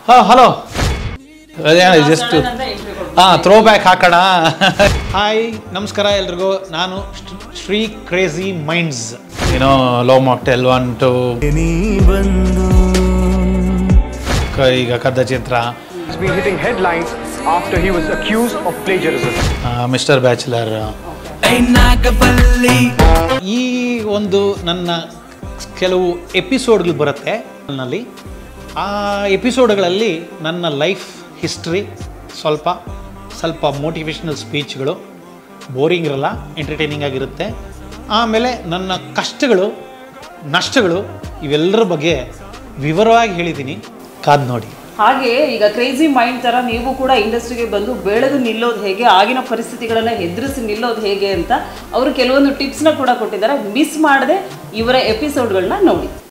ಹಾಂ hello just ಹಾಂ throw back ಹಾಕೋಣ ಹಾಯ್ ನಮಸ್ಕಾರ ಎಲ್ರಿಗೂ ನಾನು ಶ್ರೀ- ಶ್ರೀ ಕ್ರೇಜಿ ಮೈಂಡ್ಸ್ ಏನೋ ಲೋ ಮಾಕ್ಟೆಲ್ ಒನ್ ಟು ಈಗ ಕದ್ದ ಚಿತ್ರ has been hitting headlines after he was accused of plagiarism. Mister bachelor ಈ ಒಂದು ನನ್ನ ಕೆಲವು ಎಪಿಸೋಡ್ಗಳು ಬರುತ್ತೆ ನಲ್ಲಿ ಆ ಎಪಿಸೋಡ್ಗಳಲ್ಲಿ ನನ್ನ ಲೈಫ್ ಹಿಸ್ಟ್ರಿ ಸ್ವಲ್ಪ ಸ್ವಲ್ಪ ಮೋಟಿವೇಶ್ನಲ್ ಸ್ಪೀಚ್ಗಳು ಬೋರಿಂಗ್ ಇರಲ್ಲ ಎಂಟರ್ಟೈನಿಂಗ್ ಆಗಿರುತ್ತೆ ಆಮೇಲೆ ನನ್ನ ಕಷ್ಟಗಳು ನಷ್ಟಗಳು ಇವೆಲ್ಲರ ಬಗ್ಗೆ ವಿವರವಾಗಿ ಹೇಳಿದ್ದೀನಿ ಕಾದ್ ನೋಡಿ ಹಾಗೆ ಈಗ ಕ್ರೇಜಿ ಮೈಂಡ್ ತರ ನೀವು ಕೂಡ ಇಂಡಸ್ಟ್ರಿಗೆ ಬಂದು ಬೆಳೆದು ನಿಲ್ಲೋದು ಹೇಗೆ ಆಗಿನ ಪರಿಸ್ಥಿತಿಗಳನ್ನ ಎದುರಿಸಿ ನಿಲ್ಲೋದು ಹೇಗೆ ಅಂತ ಅವರು ಕೆಲವೊಂದು ಟಿಪ್ಸ್ನ ಕೂಡ ಕೊಟ್ಟಿದ್ದಾರೆ ಮಿಸ್ ಮಾಡದೆ ಇವರ ಎಪಿಸೋಡ್ಗಳನ್ನ ನೋಡಿ